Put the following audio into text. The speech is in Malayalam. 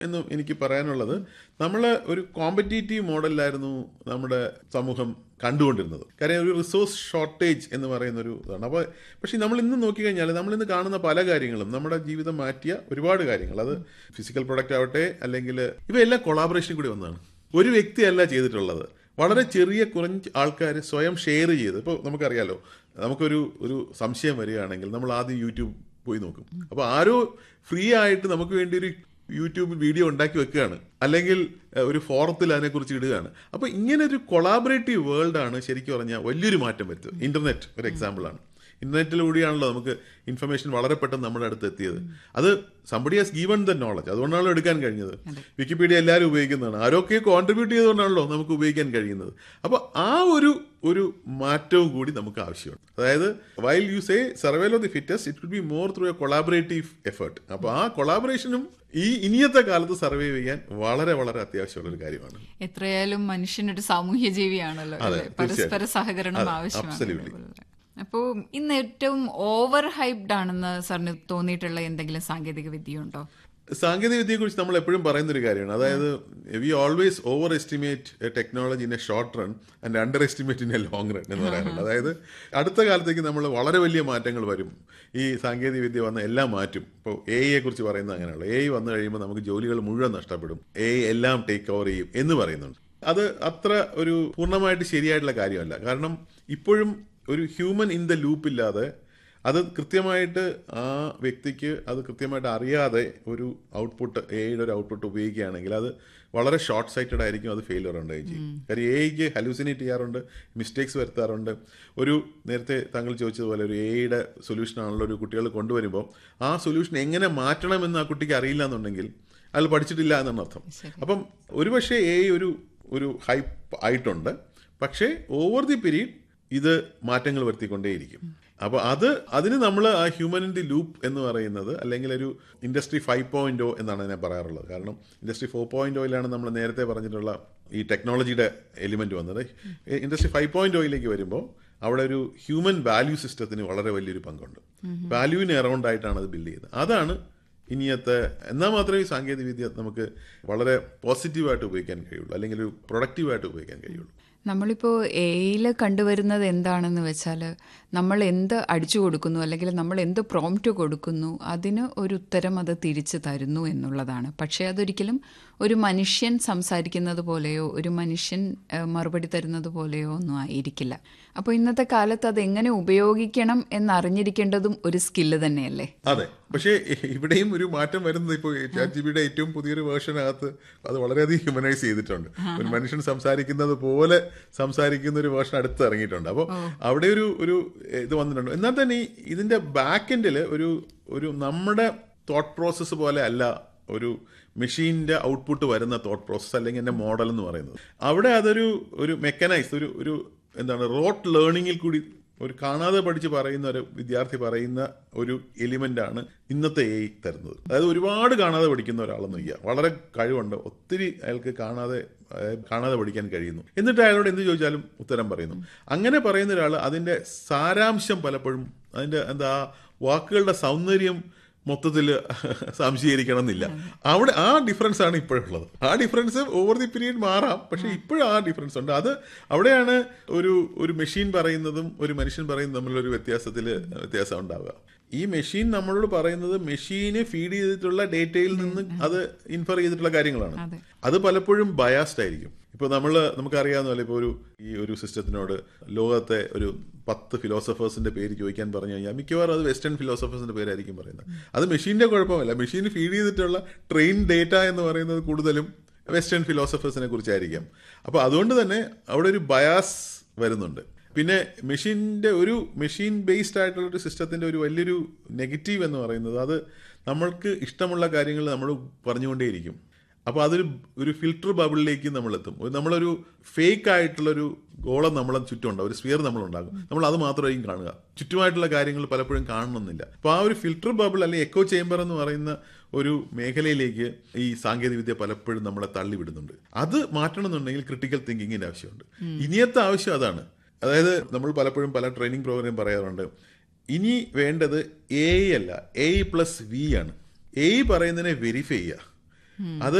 എന്ന് എനിക്ക് പറയാനുള്ളത് നമ്മൾ ഒരു കോമ്പറ്റീറ്റീവ് മോഡലിലായിരുന്നു നമ്മുടെ സമൂഹം കണ്ടുകൊണ്ടിരുന്നത് കാര്യം ഒരു റിസോഴ്സ് ഷോർട്ടേജ് എന്ന് പറയുന്ന ഒരു ഇതാണ് അപ്പോൾ പക്ഷേ നമ്മൾ ഇന്ന് നോക്കിക്കഴിഞ്ഞാൽ നമ്മൾ ഇന്ന് കാണുന്ന പല കാര്യങ്ങളും നമ്മുടെ ജീവിതം മാറ്റിയ ഒരുപാട് കാര്യങ്ങൾ അത് ഫിസിക്കൽ പ്രൊഡക്റ്റ് ആവട്ടെ അല്ലെങ്കിൽ ഇവയെല്ലാം കൊളാബറേഷൻ കൂടി വന്നതാണ് ഒരു വ്യക്തിയല്ല ചെയ്തിട്ടുള്ളത് വളരെ ചെറിയ കുറഞ്ഞ ആൾക്കാർ സ്വയം ഷെയർ ചെയ്ത് ഇപ്പോൾ നമുക്കറിയാലോ നമുക്കൊരു ഒരു സംശയം വരികയാണെങ്കിൽ നമ്മൾ ആദ്യം യൂട്യൂബ് പോയി നോക്കും അപ്പോൾ ആരോ ഫ്രീ ആയിട്ട് നമുക്ക് വേണ്ടി ഒരു യൂട്യൂബ് വീഡിയോ ഉണ്ടാക്കി വെക്കുകയാണ് അല്ലെങ്കിൽ ഏഹ്, ഒരു ഫോറത്തിൽ അതിനെക്കുറിച്ച് ഇടുകയാണ് അപ്പോൾ ഇങ്ങനെ ഒരു കൊളാബറേറ്റീവ് വേൾഡാണ് ശരിക്കും പറഞ്ഞാൽ വലിയൊരു മാറ്റം വരുത്തുന്നത് ഇന്റർനെറ്റ് ഒരു എക്സാമ്പിളാണ് ഇന്റർനെറ്റിലൂടെയാണല്ലോ നമുക്ക് ഇൻഫർമേഷൻ വളരെ പെട്ടെന്ന് നമ്മുടെ അടുത്ത് എത്തിയത് അത് somebody has given the knowledge അതുകൊണ്ടാണല്ലോ എടുക്കാൻ കഴിഞ്ഞത് വിക്കിപീഡിയ എല്ലാവരും ഉപയോഗിക്കുന്നതാണ് ആരൊക്കെ കോൺട്രിബ്യൂട്ട് ചെയ്തുകൊണ്ടാണല്ലോ നമുക്ക് ഉപയോഗിക്കാൻ കഴിയുന്നത് അപ്പോൾ ആ ഒരു ഒരു മാറ്റവും കൂടി നമുക്ക് ആവശ്യമുണ്ട് അതായത് while you say survival of the fittest it will be more through a collaborative effort അപ്പോൾ ആ കൊളാബറേഷനും ഈ ഇനിയത്തെ കാലത്ത് സർവൈവ് ചെയ്യാൻ വളരെ വളരെ അത്യാവശ്യമുള്ള ഒരു കാര്യമാണ് എത്രയായാലും മനുഷ്യനൊരു സാമൂഹ്യ ജീവിയാണല്ലോ അതെ, അല്ലേ? പരസ്പര തീർച്ചയായും. സഹകരണം അതെ, ആവശ്യമാണ് absolutely. അപ്പോ ഇന്ന് ഏറ്റവും ഓവർ ഹൈപ്ഡ് ആണെന്ന് സാറിന് തോന്നിയിട്ടുള്ള എന്തെങ്കിലും സാങ്കേതിക വിദ്യയുണ്ടോ സാങ്കേതിക വിദ്യയെക്കുറിച്ച് നമ്മൾ എപ്പോഴും പറയുന്ന ഒരു കാര്യമാണ് അതായത് we always overestimate technology in a short run and underestimate in a long run എന്ന് പറയാറുണ്ട് അതായത് അടുത്ത കാലത്തേക്ക് നമ്മൾ വളരെ വലിയ മാറ്റങ്ങൾ വരും ഈ സാങ്കേതിക വിദ്യ വന്ന എല്ലാം മാറ്റും ഇപ്പോൾ എ ഐയെ കുറിച്ച് പറയുന്നത് അങ്ങനെയുള്ള എ ഐ വന്നു കഴിയുമ്പോൾ നമുക്ക് ജോലികൾ മുഴുവൻ നഷ്ടപ്പെടും എ ഐ എല്ലാം ടേക്ക് ഓവർ ചെയ്യും എന്ന് പറയുന്നുണ്ട് അത് അത്ര ഒരു പൂർണ്ണമായിട്ട് ശരിയായിട്ടുള്ള കാര്യമല്ല കാരണം ഇപ്പോഴും ഒരു ഹ്യൂമൻ ഇൻ ദ ലൂപ്പ് ഇല്ലാതെ അത് കൃത്യമായിട്ട് ആ വ്യക്തിക്ക് അത് കൃത്യമായിട്ട് അറിയാതെ ഒരു ഔട്ട്പുട്ട് എയുടെ ഒരു ഔട്ട്പുട്ട് ഉപയോഗിക്കുകയാണെങ്കിൽ അത് വളരെ ഷോർട്ട് സൈറ്റഡ് ആയിരിക്കും അത് ഫെയിലിയർ ഉണ്ടായി ചെയ്യും കാര്യം എയ്ക്ക് ഹലൂസിനേറ്റ് ചെയ്യാറുണ്ട് മിസ്റ്റേക്സ് വരുത്താറുണ്ട് ഒരു നേരത്തെ താങ്കൾ ചോദിച്ചതുപോലെ ഒരു എയുടെ സൊല്യൂഷൻ ആണല്ലോ ഒരു കുട്ടികൾ കൊണ്ടുവരുമ്പോൾ ആ സൊല്യൂഷൻ എങ്ങനെ മാറ്റണമെന്ന് ആ കുട്ടിക്ക് അറിയില്ല എന്നുണ്ടെങ്കിൽ അയാൾ പഠിച്ചിട്ടില്ല എന്നാണ് അർത്ഥം അപ്പം ഒരുപക്ഷെ എ ഒരു ഒരു ഹൈപ്പ് ആയിട്ടുണ്ട് പക്ഷേ ഓവർ ദി പീരീഡ് ഇത് മാറ്റങ്ങൾ വരുത്തിക്കൊണ്ടേയിരിക്കും അപ്പോൾ അത് അതിന് നമ്മൾ ആ ഹ്യൂമൻ ഇൻ ദി ലൂപ്പ് എന്ന് പറയുന്നത് അല്ലെങ്കിൽ ഒരു ഇൻഡസ്ട്രി ഫൈവ് പോയിന്റ് എന്നാണ് ഞാൻ പറയാറുള്ളത് കാരണം ഇൻഡസ്ട്രി ഫോർ പോയിന്റ് ഓയിലാണ് നമ്മൾ നേരത്തെ പറഞ്ഞിട്ടുള്ള ഈ ടെക്നോളജിയുടെ എലിമെന്റ് വന്നത് ഇൻഡസ്ട്രി ഫൈവ് പോയിന്റ് ഓയിലേക്ക് വരുമ്പോൾ അവിടെ ഒരു ഹ്യൂമൻ വാല്യൂ സിസ്റ്റത്തിന് വളരെ വലിയൊരു പങ്കുണ്ട് വാല്യൂവിന് അറൗണ്ട് ആയിട്ടാണ് അത് ബിൽഡ് ചെയ്യുന്നത് അതാണ് ഇനിയത്തെ എന്നാൽ മാത്രമേ ഈ സാങ്കേതിക വിദ്യ നമുക്ക് വളരെ പോസിറ്റീവായിട്ട് ഉപയോഗിക്കാൻ കഴിയുള്ളൂ അല്ലെങ്കിൽ ഒരു പ്രൊഡക്റ്റീവായിട്ട് ഉപയോഗിക്കാൻ കഴിയുള്ളൂ നമ്മളിപ്പോൾ എയിൽ കണ്ടുവരുന്നത് എന്താണെന്ന് വെച്ചാൽ നമ്മൾ എന്ത് അടിച്ചു കൊടുക്കുന്നു അല്ലെങ്കിൽ നമ്മൾ എന്ത് പ്രോംപ്റ്റ് കൊടുക്കുന്നു അതിന് ഒരു ഉത്തരം അത് തിരിച്ചു തരുന്നു എന്നുള്ളതാണ് പക്ഷേ അതൊരിക്കലും ഒരു മനുഷ്യൻ സംസാരിക്കുന്നത് പോലെയോ ഒരു മനുഷ്യൻ ഏഹ്, മറുപടി തരുന്നത് പോലെയോ ഒന്നും ആയിരിക്കില്ല അപ്പോൾ ഇന്നത്തെ കാലത്ത് അത് എങ്ങനെ ഉപയോഗിക്കണം എന്നറിഞ്ഞിരിക്കേണ്ടതും ഒരു സ്കില്ല് തന്നെയല്ലേ അതെ പക്ഷേ ഇവിടെയും ഒരു മാറ്റം വരുന്നത് ഇപ്പോൾ ചാറ്റ് ജിബിയുടെ ഏറ്റവും പുതിയൊരു വേർഷനകത്ത് അത് വളരെയധികം ഹ്യൂമനൈസ് ചെയ്തിട്ടുണ്ട് ഒരു മനുഷ്യൻ സംസാരിക്കുന്നത് പോലെ സംസാരിക്കുന്ന ഒരു വേർഷൻ അടുത്ത് ഇറങ്ങിയിട്ടുണ്ട് അപ്പോൾ അവിടെ ഒരു ഒരു ഇത് വന്നിട്ടുണ്ട് എന്നാൽ തന്നെ ഈ ഇതിന്റെ ബാക്ക് എൻഡിൽ ഒരു ഒരു നമ്മുടെ തോട്ട് പ്രോസസ്സ് പോലെ അല്ല ഒരു മെഷീൻ്റെ ഔട്ട്പുട്ട് വരുന്ന തോട്ട് പ്രോസസ്സ് അല്ലെങ്കിൽ എൻ്റെ മോഡൽ എന്ന് പറയുന്നത് അവിടെ അതൊരു ഒരു മെക്കനൈസ് ഒരു ഒരു എന്താണ് റോട്ട് ലേണിങ്ങിൽ കൂടി ഒരു കാണാതെ പഠിച്ച് പറയുന്ന ഒരു വിദ്യാർത്ഥി പറയുന്ന ഒരു എലിമെന്റ് ആണ് ഇന്നത്തെ എ തരുന്നത് അതായത് ഒരുപാട് കാണാതെ പഠിക്കുന്ന ഒരാളെന്ന് വയ്യ വളരെ കഴിവുണ്ട് ഒത്തിരി അയാൾക്ക് കാണാതെ അതായത് കാണാതെ പഠിക്കാൻ കഴിയുന്നു എന്നിട്ട് അയാളോട് എന്ത് ചോദിച്ചാലും ഉത്തരം പറയുന്നു അങ്ങനെ പറയുന്ന ഒരാൾ അതിന്റെ സാരാംശം പലപ്പോഴും അതിന്റെ എന്താ വാക്കുകളുടെ സൗന്ദര്യം മൊത്തത്തിൽ സംശീകരിക്കണം എന്നില്ല അവിടെ ആ ഡിഫറൻസ് ആണ് ഇപ്പോഴുള്ളത് ആ ഡിഫറൻസ് ഓവർ ദി പീരീഡ് മാറാം പക്ഷെ ഇപ്പോഴും ആ ഡിഫറൻസ് ഉണ്ട് അത് അവിടെയാണ് ഒരു ഒരു മെഷീൻ പറയുന്നതും ഒരു മനുഷ്യൻ പറയുന്നതും തമ്മിലൊരു വ്യത്യാസത്തിൽ വ്യത്യാസം ഉണ്ടാവുക ഈ മെഷീൻ നമ്മളോട് പറയുന്നത് മെഷീന് ഫീഡ് ചെയ്തിട്ടുള്ള ഡേറ്റയിൽ നിന്ന് അത് ഇൻഫർ ചെയ്തിട്ടുള്ള കാര്യങ്ങളാണ് അതെ. അത് പലപ്പോഴും ബയാസ്ഡ് ആയിരിക്കും ഇപ്പോൾ നമ്മൾ നമുക്കറിയാവുന്ന പോലെ ഇപ്പോൾ ഒരു ഈ ഒരു സിസ്റ്റത്തിനോട് ലോകത്തെ ഒരു പത്ത് ഫിലോസഫേഴ്സിന്റെ പേര് ചോദിക്കാൻ പറഞ്ഞു കഴിഞ്ഞാൽ മിക്കവാറും അത് വെസ്റ്റേൺ ഫിലോസഫേഴ്സിന്റെ പേരായിരിക്കും പറയുന്നത് അത് മെഷീന്റെ കുഴപ്പമല്ല മെഷീന് ഫീഡ് ചെയ്തിട്ടുള്ള ട്രെയിൻ ഡേറ്റ എന്ന് പറയുന്നത് കൂടുതലും വെസ്റ്റേൺ ഫിലോസഫേഴ്സിനെ കുറിച്ചായിരിക്കാം അപ്പോൾ അതുകൊണ്ട് തന്നെ അവിടെ ഒരു ബയാസ് വരുന്നുണ്ട് പിന്നെ മെഷീൻ്റെ ഒരു മെഷീൻ ബേസ്ഡ് ആയിട്ടുള്ള ഒരു സിസ്റ്റത്തിന്റെ ഒരു വലിയൊരു നെഗറ്റീവ് എന്ന് പറയുന്നത് അത് നമ്മൾക്ക് ഇഷ്ടമുള്ള കാര്യങ്ങൾ നമ്മൾ പറഞ്ഞുകൊണ്ടേയിരിക്കും അപ്പോൾ അതൊരു ഒരു ഫിൽട്ടർ ബബിളിലേക്ക് നമ്മൾ എത്തും ഒരു- നമ്മളൊരു ഫേക്ക് ആയിട്ടുള്ളൊരു ഗോളം നമ്മളെ ചുറ്റുമുണ്ടാവും ഒരു സ്ഫിയർ നമ്മളുണ്ടാകും നമ്മൾ അത് മാത്രമായിരിക്കും കാണുക ചുറ്റുമായിട്ടുള്ള കാര്യങ്ങൾ പലപ്പോഴും കാണണമെന്നില്ല അപ്പോൾ ആ ഒരു ഫിൽട്ടർ ബബിൾ അല്ലെങ്കിൽ എക്കോ ചേംബർ എന്ന് പറയുന്ന ഒരു മേഖലയിലേക്ക് ഈ സാങ്കേതികവിദ്യ പലപ്പോഴും നമ്മളെ തള്ളിവിടുന്നുണ്ട് അത് മാറ്റണമെന്നുണ്ടെങ്കിൽ ക്രിട്ടിക്കൽ തിങ്കിങ്ങിന്റെ ആവശ്യമുണ്ട് ഇനിയത്തെ ആവശ്യം അതാണ് അതായത് നമ്മൾ പലപ്പോഴും പല ട്രെയിനിങ് പ്രോഗ്രാം പറയാറുണ്ട് ഇനി വേണ്ടത് എ അല്ല എ പ്ലസ് വി ആണ് എ പറയുന്നതിനെ വെരിഫൈ ചെയ്യുക അത്